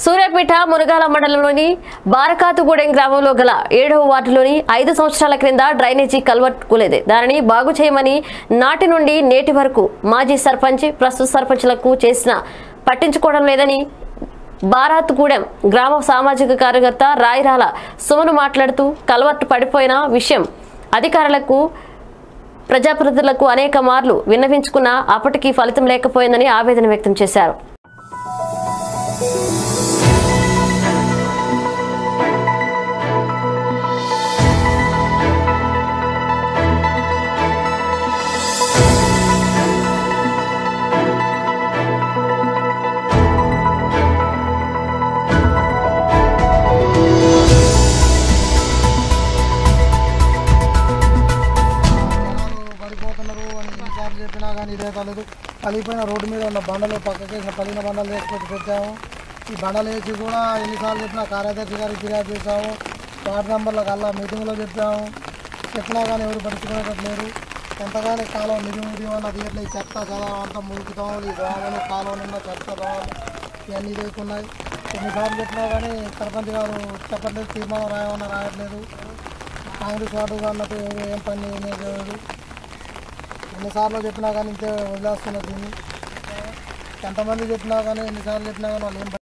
సూర్యాపేట మునగాల మండలంలోని బారకాతుగూడెం గ్రామంలో గల ఏడవ వార్డులోని ఐదు సంవత్సరాల క్రింద డ్రైనేజీ కల్వర్ట్ కూలేది దానిని బాగు చేయమని నాటి నుండి నేటి వరకు మాజీ సర్పంచ్ ప్రస్తుత సర్పంచ్లకు చేసిన పట్టించుకోవడం లేదని బారాత్గూడెం గ్రామ సామాజిక కార్యకర్త రాయిరాల సుమను మాట్లాడుతూ కల్వర్ట్ పడిపోయిన విషయం అధికారులకు ప్రజాప్రతినిధులకు అనేక మార్లు విన్నవించుకున్నా అప్పటికి ఫలితం లేకపోయిందని ఆవేదన వ్యక్తం చేశారు జనాలు పడిపోతున్నారు అని ఎన్నిసార్లు చెప్పినా కానీ ఇదే కాలేదు కలిగిపోయిన రోడ్డు మీద ఉన్న బండలు పక్కకేసిన పలిన బండలు వేసుకొచ్చి పెట్టాము ఈ బండలు వేసి కూడా ఎన్నిసార్లు చెప్పినా కార్యదర్శి గారికి ఫిర్యాదు చేశాము వార్డు మెంబర్లకు అలా మీటింగ్లో చెప్పాము చెప్పినా కానీ ఎవరు పట్టించుకునేటట్టు లేరు ఎంతగానో కాలం నిధి నిధి అన్న తీయట్లేదు ఈ చెత్త చదవడం అంతా మురుగుతాం ఈ దోమలు కాలం నిండా చెత్త దోమలు ఇవన్నీ లేకున్నాయి ఎన్నిసార్లు చెప్పినా కానీ సర్పంచ్ గారు చెప్పట్లేదు తీర్మానం రాయమన్నా రాయట్లేదు కాంగ్రెస్ వార్డు అన్నట్టు ఎవరు ఏం పని చేయలేదు ఎన్నిసార్లు చెప్పినా కానీ ఇంతే వదిలేస్తున్నారు దీన్ని ఎంతమంది చెప్పినా కానీ ఎన్నిసార్లు చెప్పినా కానీ వాళ్ళు ఏం